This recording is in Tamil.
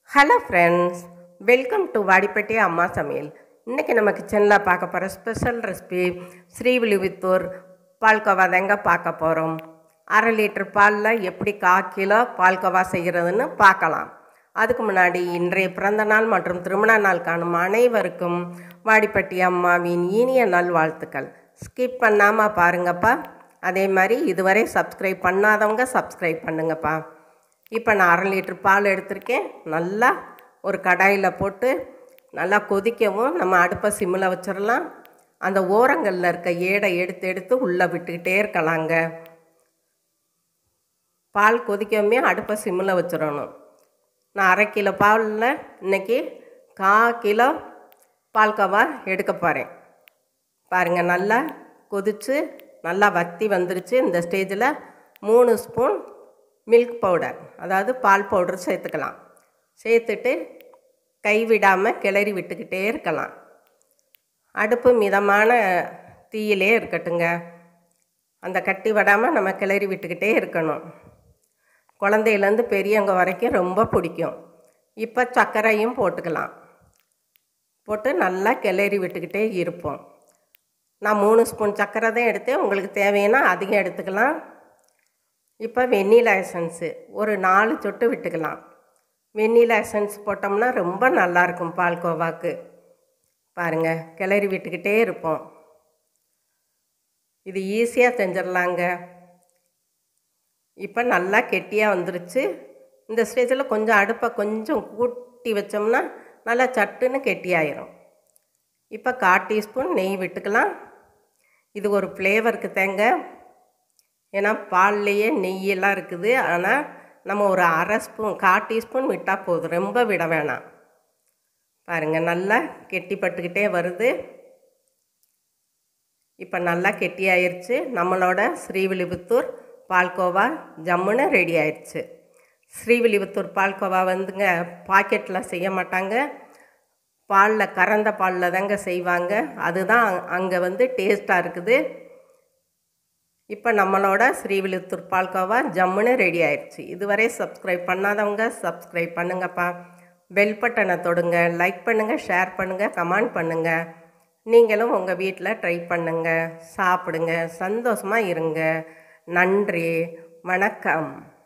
hello friends welcome to Vadipatti அம்மா சமையல் இன்றைக்கி நம்ம கிச்சனில் பார்க்க போகிற ஸ்பெஷல் ரெசிபி ஸ்ரீவில்லிபுத்தூர் பால்கோவா தாங்க பார்க்க போகிறோம் அரை லிட்டர் பாலில் எப்படி கா கிலோ பால்கோவா செய்கிறதுன்னு பார்க்கலாம் அதுக்கு முன்னாடி இன்றைய பிறந்த நாள் மற்றும் திருமண நாள் காணும் அனைவருக்கும் வாடிப்பட்டி அம்மாவின் இனிய நல்வாழ்த்துக்கள் ஸ்கிப் பண்ணாமல் பாருங்கப்பா அதே மாதிரி இதுவரை சப்ஸ்கிரைப் பண்ணாதவங்க சப்ஸ்கிரைப் பண்ணுங்கப்பா இப்போ நான் அரை லிட்டர் பால் எடுத்திருக்கேன் நல்லா ஒரு கடாயில் போட்டு நல்லா கொதிக்கவும் நம்ம அடுப்பை சிம்மில் வச்சிடலாம் அந்த ஓரங்களில் இருக்க ஏடை எடுத்து எடுத்து உள்ளே விட்டுக்கிட்டே இருக்கலாங்க பால் கொதிக்கவுமே அடுப்பை சிம்மில் வச்சிடணும் நான் அரை கிலோ பாலில் இன்றைக்கி கா கிலோ பால்கோவா எடுக்க போகிறேன் பாருங்கள் நல்லா கொதித்து நல்லா வத்தி வந்துருச்சு இந்த ஸ்டேஜில் மூணு ஸ்பூன் மில்க் பவுடர் அதாவது பால் பவுடர் சேர்த்துக்கலாம் சேர்த்துட்டு கைவிடாமல் கிளறி விட்டுக்கிட்டே இருக்கலாம் அடுப்பு மிதமான தீயிலே இருக்கட்டுங்க அந்த கட்டி விடாமல் நம்ம கிளறி விட்டுக்கிட்டே இருக்கணும் குழந்தையிலேருந்து பெரியவங்க வரைக்கும் ரொம்ப பிடிக்கும் இப்போ சர்க்கரையும் போட்டுக்கலாம் போட்டு நல்லா கிளறி விட்டுக்கிட்டே இருப்போம் நான் மூணு ஸ்பூன் சர்க்கரை தான் எடுத்தேன் உங்களுக்கு தேவைன்னா அதிகம் எடுத்துக்கலாம் இப்போ வெண்ணிலா எசன்ஸு ஒரு நாலு சொட்டு விட்டுக்கலாம் வெண்ணிலா எசன்ஸ் போட்டோம்னா ரொம்ப நல்லாயிருக்கும் பால்கோவாக்கு பாருங்கள் கிளறி விட்டுக்கிட்டே இருப்போம் இது ஈஸியாக செஞ்சிடலாங்க இப்போ நல்லா கெட்டியாக வந்துருச்சு இந்த ஸ்டேஜில் கொஞ்சம் அடுப்பை கொஞ்சம் கூட்டி வச்சோம்னா நல்லா சட்டுன்னு கெட்டியாயிரும் இப்போ கால் டீஸ்பூன் நெய் விட்டுக்கலாம் இது ஒரு ஃப்ளேவருக்கு தேங்க ஏன்னா பால்லையே நெய்யெல்லாம் இருக்குது ஆனால் நம்ம ஒரு அரை ஸ்பூன் கால் டீஸ்பூன் விட்டால் போதும் ரொம்ப விட வேணாம் பாருங்கள் நல்லா கெட்டிப்பட்டுக்கிட்டே வருது இப்போ நல்லா கெட்டி ஆயிடுச்சு நம்மளோட ஸ்ரீவில்லிபுத்தூர் பால்கோவா ஜம்முன்னு ரெடி ஆயிடுச்சு ஸ்ரீவில்லிபுத்தூர் பால்கோவா வந்துங்க பாக்கெட்டில் செய்ய மாட்டாங்க பாலில் கறந்த பாலில் தாங்க செய்வாங்க அதுதான் அங்கே வந்து டேஸ்ட்டாக இருக்குது இப்போ நம்மளோட ஸ்ரீவில்லிபுத்தூர் பால்கோவா ஜம்முன்னு ரெடி ஆயிடுச்சு இதுவரை சப்ஸ்கிரைப் பண்ணாதவங்க சப்ஸ்கிரைப் பண்ணுங்கப்பா பெல் பட்டனை தொடுங்க லைக் பண்ணுங்கள் ஷேர் பண்ணுங்கள் கமெண்ட் பண்ணுங்கள் நீங்களும் உங்கள் வீட்டில் ட்ரை பண்ணுங்கள் சாப்பிடுங்க சந்தோஷமாக இருங்க நன்றி வணக்கம்